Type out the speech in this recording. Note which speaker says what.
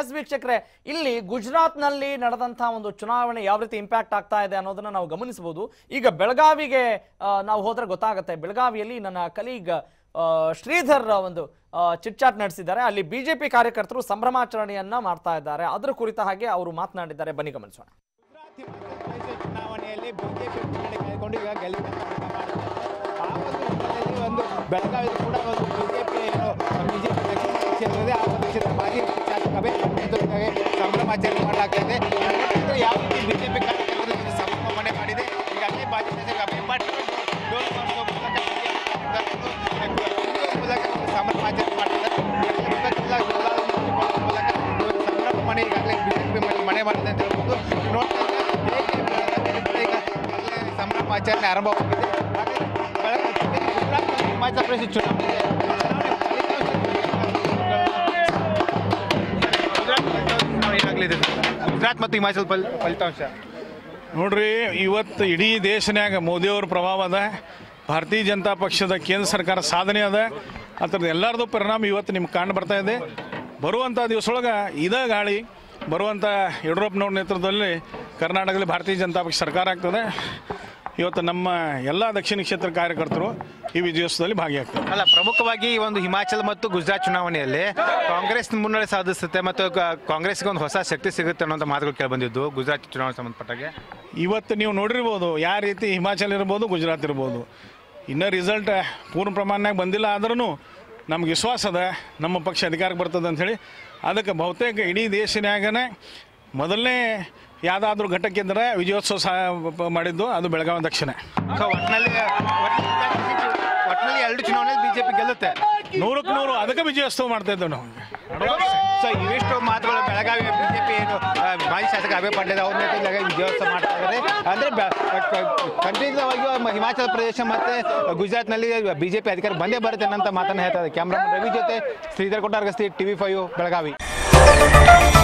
Speaker 1: S ವೀಕ್ಷಕರೇ ಇಲ್ಲಿ ಗುಜರಾತ್ನಲ್ಲಿ ನಡೆದಂತಹ ಒಂದು ಚುನಾವಣೆ ಯಾವ ರೀತಿ ಇಂಪ್ಯಾಕ್ಟ್ ಆಗ್ತಾ ಇದೆ ಅನ್ನೋದನ್ನ ನಾವು ಗಮನಿಸಬಹುದು ಈಗ ಬೆಳಗಾವಿಗೆ ಆ, ನಾವು ಹೋದ್ರೆ ಗೊತ್ತಾಗುತ್ತೆ ಬೆಳಗಾವಿಯಲ್ಲಿ ನನ್ನ ಕಲೀಗ್ ಶ್ರೀಧರ್ ಒಂದು ಚಿಟ್ಚಾಟ್ ನಡೆಸಿದ್ದಾರೆ ಅಲ್ಲಿ ಬಿಜೆಪಿ ಕಾರ್ಯಕರ್ತರು ಸಂಭ್ರಮಾಚರಣೆಯನ್ನ ಮಾಡ್ತಾ ಇದ್ದಾರೆ ಅದರ ಕುರಿತ ಹಾಗೆ ಅವರು ಮಾತನಾಡಿದ್ದಾರೆ ಬನ್ನಿ ಗಮನಿಸೋಣ
Speaker 2: ಚುನಾವಣೆಯಲ್ಲಿ ಬಿಜೆಪಿ ಮುನ್ನಡೆ ಕಾಯ್ಕೊಂಡು ಈಗ ಗೆಲುವಿನ ಪ್ರಯತ್ನ ಮಾಡ್ತಾರೆ. ಆ ಒಂದು ನಿಟ್ಟಿನಲ್ಲಿ ಒಂದು ಬೆಳಗಾವಿ ಕೂಡ ಒಂದು ಬಿಜೆಪಿ ಏನು ಬಿಜೆಪಿ ಕ್ಷೇತ್ರವಿದೆ ಆ ಒಂದು ಕ್ಷೇತ್ರ ಮಾಜಿ ಶಾಸಕ ಅಭಯ ನೇತೃತ್ವದಲ್ಲಿ ಸಂಭ್ರಮಾಚರಣೆ ಮಾಡಲಾಗ್ತಾ ಇದೆ ಯಾಕಂದ್ರೆ ಯಾವ ರೀತಿ ಬಿಜೆಪಿ ಕಾರ್ಯಕರ್ತರು ಇದನ್ನು ಸಂಭ್ರಮಣೆ ಮಾಡಿದೆ ಈಗಾಗಲೇ ಮಾಜಿ ಶಾಸಕ ಅಭಯ ಪಾಟೀಲ್ ಡೋಲ್ ಮಾಡುವ ಮೂಲಕ BJP ಮೂಲಕ ಒಂದು ಸಂಭ್ರಮಾಚರಣೆ ಮಾಡ್ತಿದ್ದಾರೆ ಎಲ್ಲ ಜಿಲ್ಲಾ ಮೂಲಕ ಒಂದು ಸಂಭ್ರಮಣೆ ಈಗಾಗಲೇ ಬಿಜೆಪಿ ಮನೆ ಮಾಡಿದೆ ಅಂತ ಹೇಳ್ಬೋದು ನೋಡ್ತಾ ಇದ್ರೆ ಹೇಗೆ ಬೆಳಗಾವಿ ಈಗ ಈಗಾಗಲೇ ಸಂಭ್ರಮಾಚರಣೆ ಆರಂಭವಾಗಿದೆ ಹಾಗೆ ಬೆಳಗಾವಿ ಗುಜರಾತ್ ಮತ್ತು ಹಿಮಾಚಲ ಪ್ರದೇಶ ಚುನಾವಣೆ ಚುನಾವಣೆ ಫಲಿತಾಂಶ ಏನಾಗಲಿದೆ ಗುಜರಾತ್ ಮತ್ತು ಹಿಮಾಚಲ ಫಲ ಫಲಿತಾಂಶ
Speaker 3: ನೋಡ್ರಿ ಇವತ್ತು ಇಡೀ ದೇಶನ್ಯಾಗ ಮೋದಿಯವ್ರ ಪ್ರಭಾವ ಅದ ಭಾರತೀಯ ಜನತಾ ಪಕ್ಷದ ಕೇಂದ್ರ ಸರ್ಕಾರ ಸಾಧನೆ ಅದ ಅದ್ರದ್ದು ಎಲ್ಲರದು ಪರಿಣಾಮ ಇವತ್ತು ನಿಮ್ಗೆ ಕಂಡು ಬರ್ತಾ ಇದೆ ಬರುವಂಥ ದಿವಸೊಳಗೆ ಇದ ಗಾಳಿ ಬರುವಂಥ ಯಡಿಯೂರಪ್ಪನವ್ರ ನೇತೃತ್ವದಲ್ಲಿ ಕರ್ನಾಟಕದಲ್ಲಿ ಭಾರತೀಯ ಜನತಾ ಪಕ್ಷ ಸರ್ಕಾರ ಆಗ್ತದೆ ಇವತ್ತು ನಮ್ಮ ಎಲ್ಲ ದಕ್ಷಿಣ ಕ್ಷೇತ್ರ ಕಾರ್ಯಕರ್ತರು ಈ ವಿಜಯೋತ್ಸವದಲ್ಲಿ ಭಾಗಿಯಾಗ್ತಾರೆ
Speaker 2: ಅಲ್ಲ ಪ್ರಮುಖವಾಗಿ ಈ ಒಂದು ಹಿಮಾಚಲ ಮತ್ತು ಗುಜರಾತ್ ಚುನಾವಣೆಯಲ್ಲಿ ಕಾಂಗ್ರೆಸ್ ಮುನ್ನಡೆ ಸಾಧಿಸುತ್ತೆ ಮತ್ತು ಕ- ಕಾಂಗ್ರೆಸ್ಗೆ ಒಂದು ಹೊಸ ಶಕ್ತಿ ಸಿಗುತ್ತೆ ಅನ್ನೋಂಥ ಮಾತುಗಳು ಕೇಳಿಬಂದಿದ್ದು ಗುಜರಾತ್ ಚುನಾವಣೆ ಸಂಬಂಧಪಟ್ಟಾಗೆ
Speaker 3: ಇವತ್ತು ನೀವು ನೋಡಿರ್ಬೋದು ಯಾವ ರೀತಿ ಹಿಮಾಚಲ್ ಇರ್ಬೋದು ಗುಜರಾತ್ ಇರ್ಬೋದು ಇನ್ನೂ ರಿಸಲ್ಟ್ ಪೂರ್ಣ ಪ್ರಮಾಣನಾಗ ಬಂದಿಲ್ಲ ಆದ್ರೂ ನಮ್ಗೆ ವಿಶ್ವಾಸ ಅದ ನಮ್ಮ ಪಕ್ಷ ಅಧಿಕಾರಕ್ಕೆ ಬರ್ತದೆ ಅಂಥೇಳಿ ಅದಕ್ಕೆ ಬಹುತೇಕ ಇಡೀ ದೇಶನ್ಯಾಗನೇ ಮೊದಲನೇ ಯಾವುದಾದ್ರೂ ಘಟಕೇಂದ್ರ ವಿಜಯೋತ್ಸವ ಸಹ ಮಾಡಿದ್ದು ಅದು ಬೆಳಗಾವಿ ದಕ್ಷಿಣ
Speaker 2: ಸೊ ಒಟ್ಟಿನಲ್ಲಿ ಒಟ್ಟಿನಲ್ಲಿ ಎರಡು ಚುನಾವಣೆಯಲ್ಲಿ ಬಿಜೆಪಿ ಗೆಲ್ಲುತ್ತೆ
Speaker 3: ನೂರಕ್ಕೆ ನೂರು ಅದಕ್ಕೆ ವಿಜಯೋತ್ಸವ ಮಾಡ್ತಾ ಇದ್ದೇವೆ ನಾವು
Speaker 2: ಸೊ ಇವಿಷ್ಟು ಮಾತುಗಳು ಬೆಳಗಾವಿ ಬಿಜೆಪಿ ಏನು ಆ, ಮಾಜಿ ಶಾಸಕ ಅಭಯ ಪಾಟೀಲ್ ಅವ್ರ ನೇತೃತ್ವದಾಗ ವಿಜಯೋತ್ಸವ ಮಾಡ್ತಾ ಇದ್ದಾರೆ ಅಂದ್ರೆ ಖಂಡಿತವಾಗಿಯೂ ಹಿಮಾಚಲ ಪ್ರದೇಶ ಮತ್ತೆ ಗುಜರಾತ್ನಲ್ಲಿ ಬಿಜೆಪಿ ಅಧಿಕಾರ ಬಂದೇ ಬರುತ್ತೆ ಅನ್ನೋ ಮಾತನ್ನ ಹೇಳ್ತಾರೆ ಕ್ಯಾಮ್ರಾಮನ್ ರವಿ ಜೊತೆ ಶ್ರೀಧರ್ ಕೊಟ್ಟಾರ್ಗಸ್ತಿ ಟಿವಿ ಫೈವ್ ಬೆಳಗಾವಿ